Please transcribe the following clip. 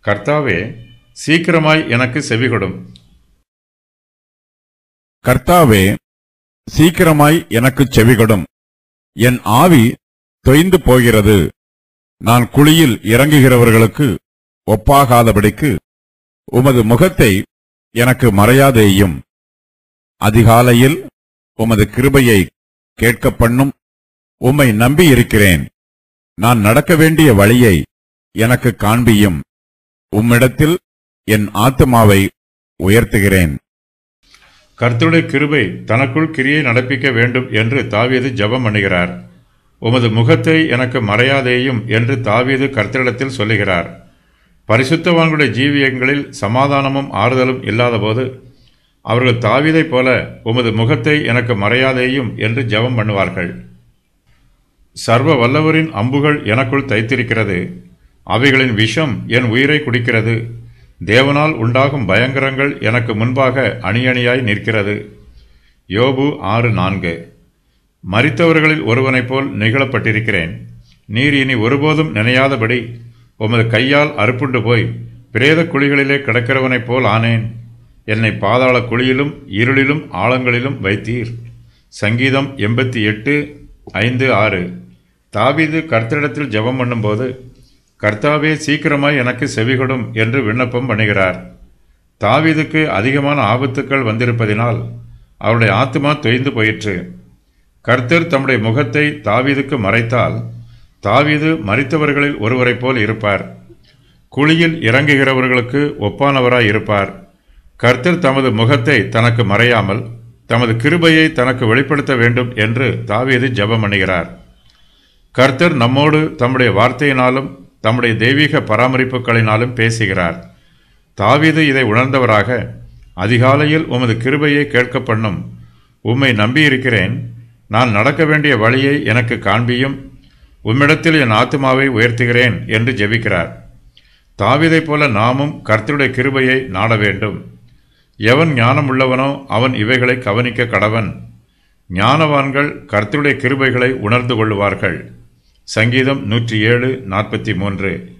கர்த்தாவே சீக்கிரமாய் எனக்கு செவிகொடும் கர்த்தாவே சீக்கிரமாய் எனக்குச் செவிகொடும் என் ஆவி தொய்ந்து போகிறது நான் குழியில் இறங்குகிறவர்களுக்கு ஒப்பாகாதபடிக்கு உமது முகத்தை எனக்கு மறையாதேயும் அதிகாலையில் உமது கிருபையை கேட்கப் பண்ணும் உம்மை நம்பியிருக்கிறேன் நான் நடக்க வேண்டிய வழியை எனக்கு காண்பியும் உம்மிடத்தில் என் ஆத்துமாவை உயர்த்துகிறேன் கர்த்தருடைய கிருபை தனக்குள் கிரியை நடப்பிக்க வேண்டும் என்று தாவீது ஜெபம் பண்ணுகிறார் உமது முகத்தை எனக்கு மறையாதேயும் என்று தாவீது கர்த்தரிடத்தில் சொல்லுகிறார் பரிசுத்தவான்களுடைய ஜீவியங்களில் சமாதானமும் ஆறுதலும் இல்லாதபோது அவர்கள் தாவீதைப் போல உமது முகத்தை எனக்கு மறையாதேயும் என்று ஜெபம் பண்ணுவார்கள் சர்வ வல்லவரின் அம்புகள் எனக்குள் தைத்திருக்கிறது அவைகளின் விஷம் என் உயிரை குடிக்கிறது தேவனால் உண்டாகும் பயங்கரங்கள் எனக்கு முன்பாக அணியணியாய் நிற்கிறது யோபு ஆறு நான்கு மரித்தவர்களில் ஒருவனைப் போல் நிகழப்பட்டிருக்கிறேன் நீர் இனி ஒருபோதும் நினையாதபடி உமது கையால் அறுப்புண்டு போய் பிரேத குழிகளிலே கிடக்கிறவனைப் போல் ஆனேன் என்னை பாதாள குழியிலும் இருளிலும் ஆழங்களிலும் வைத்தீர் சங்கீதம் எண்பத்தி எட்டு ஐந்து ஆறு தாவீது கர்த்தரிடத்தில் ஜெபம் பண்ணும்போது கர்த்தாவே சீக்கிரமாய் எனக்கு செவிகொடும் என்று விண்ணப்பம் பண்ணுகிறார் தாவீதுக்கு அதிகமான ஆபத்துக்கள் வந்திருப்பதினால் அவருடைய ஆத்துமா தொய்ந்து போயிற்று கர்த்தர் தம்முடைய முகத்தை தாவீதுக்கு மறைத்தால் தாவீது மரித்தவர்களில் ஒருவரைப் போல் இருப்பார் குழியில் இறங்குகிறவர்களுக்கு ஒப்பானவராய் இருப்பார் கர்த்தர் தமது முகத்தை தனக்கு மறையாமல் தமது கிருபையை தனக்கு வெளிப்படுத்த வேண்டும் என்று தாவீது ஜெபம் பண்ணுகிறார் கர்த்தர் நம்மோடு தம்முடைய வார்த்தையினாலும் தம்முடைய தெய்வீக பராமரிப்புகளினாலும் பேசுகிறார் தாவீது இதை உணர்ந்தவராக அதிகாலையில் உமது கிருபையை கேட்க பண்ணும் உம்மை நம்பியிருக்கிறேன் நான் நடக்க வேண்டிய வழியை எனக்கு காண்பியும் உம்மிடத்தில் என் ஆத்துமாவை உயர்த்துகிறேன் என்று ஜெபிக்கிறார் தாவீதைப் போல நாமும் கர்த்தருடைய கிருபையை நாட வேண்டும் எவன் ஞானம் உள்ளவனோ அவன் இவைகளை கவனிக்க கடவன் ஞானவான்கள் கர்த்தருடைய கிருபைகளை உணர்ந்து கொள்ளுவார்கள் சங்கீதம் நூற்றி ஏழு நாற்பத்தி மூன்று